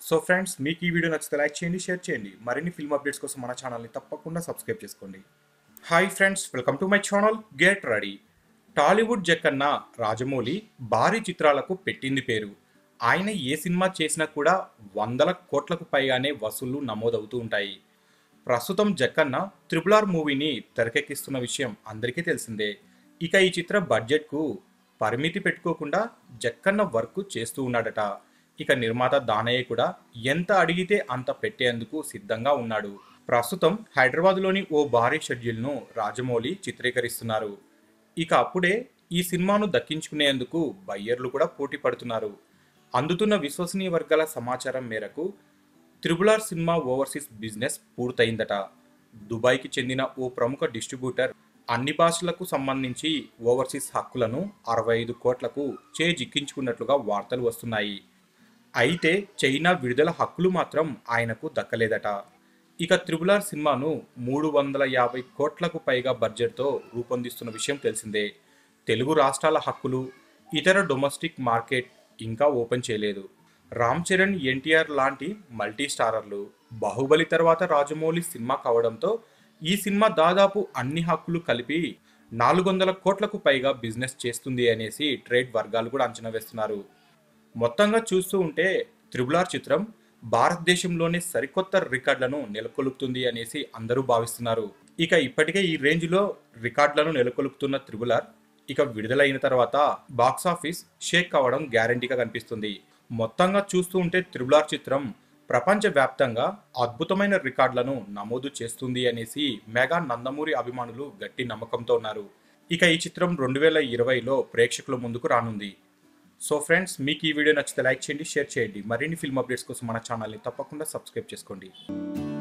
so friends మీకు ఈ video నచ్చితే లైక్ చేయండి షేర్ చేయండి మరిన్ని ఫిల్మ్ అప్డేట్స్ కోసం మన ఛానల్ని తప్పకుండా సబ్స్క్రైబ్ చేసుకోండి hi friends welcome to my channel get ready Tollywood Jakkanna Rajamouli భారీ చిత్రాలకు పెట్టింది పేరు ఆయన ఏ సినిమా చేసినా కూడా వందల కోట్లకు పైగానే వసూళ్లు నమోదవుతూ ఉంటాయి ప్రస్తుతం జక్కన్న త్రిపుల్ ఆర్ మూవీని తెరకెక్కిస్తున్న విషయం అందరికీ తెలిసిందే ఇక ఈ చిత్ర బడ్జెట్కు పరిమితి పెట్టుకోకుండా జక్కన్న వర్క్ చేస్తూ ఉన్నాడట ఇక నిర్మాత దానయ్య కూడా ఎంత అడిగితే అంత పెట్టేందుకు సిద్ధంగా ఉన్నాడు ప్రస్తుతం హైదరాబాద్లోని ఓ భారీ షెడ్యూల్ను రాజమౌళి చిత్రీకరిస్తున్నారు ఇక అప్పుడే ఈ సినిమాను దక్కించుకునేందుకు బయ్యర్లు కూడా పోటీ పడుతున్నారు అందుతున్న విశ్వసనీయ వర్గాల సమాచారం మేరకు త్రిబులార్ సినిమా ఓవర్సీస్ బిజినెస్ పూర్తయిందట దుబాయ్కి చెందిన ఓ ప్రముఖ డిస్ట్రిబ్యూటర్ అన్ని భాషలకు సంబంధించి ఓవర్సీస్ హక్కులను అరవై ఐదు కోట్లకు చేజిక్కించుకున్నట్లుగా వార్తలు వస్తున్నాయి అయితే చైనా విడుదల హక్కులు మాత్రం ఆయనకు దక్కలేదట ఇక త్రిబులార్ సినిమాను మూడు వందల యాభై కోట్లకు పైగా బడ్జెట్తో రూపొందిస్తున్న విషయం తెలిసిందే తెలుగు రాష్ట్రాల హక్కులు ఇతర డొమెస్టిక్ మార్కెట్ ఇంకా ఓపెన్ చేయలేదు రామ్ చరణ్ ఎన్టీఆర్ లాంటి మల్టీ స్టారర్లు బాహుబలి తర్వాత రాజమౌళి సినిమా కావడంతో ఈ సినిమా దాదాపు అన్ని హక్కులు కలిపి నాలుగు వందల కోట్లకు పైగా బిజినెస్ చేస్తుంది అనేసి ట్రేడ్ వర్గాలు కూడా అంచనా వేస్తున్నారు మొత్తంగా చూస్తూ ఉంటే త్రిబులార్ చిత్రం భారతదేశంలోనే సరికొత్త రికార్డులను నెలకొల్పుతుంది అనేసి అందరూ భావిస్తున్నారు ఇక ఇప్పటికే ఈ రేంజ్లో రికార్డులను నెలకొల్పుతున్న త్రిబులార్ ఇక విడుదలైన తర్వాత బాక్సాఫీస్ షేక్ అవ్వడం గ్యారంటీగా కనిపిస్తుంది మొత్తంగా చూస్తూ ఉంటే త్రిబులార్ చిత్రం ప్రపంచవ్యాప్తంగా అద్భుతమైన రికార్డులను నమోదు చేస్తుంది అనేసి మెగా నందమూరి అభిమానులు గట్టి నమ్మకంతో ఉన్నారు ఇక ఈ చిత్రం రెండు వేల ఇరవైలో ప్రేక్షకుల ముందుకు రానుంది సో ఫ్రెండ్స్ మీకు ఈ వీడియో నచ్చితే లైక్ చేయండి షేర్ చేయండి మరిన్ని ఫిల్మ్ అప్డేట్స్ కోసం మన ఛానల్ని తప్పకుండా సబ్స్క్రైబ్ చేసుకోండి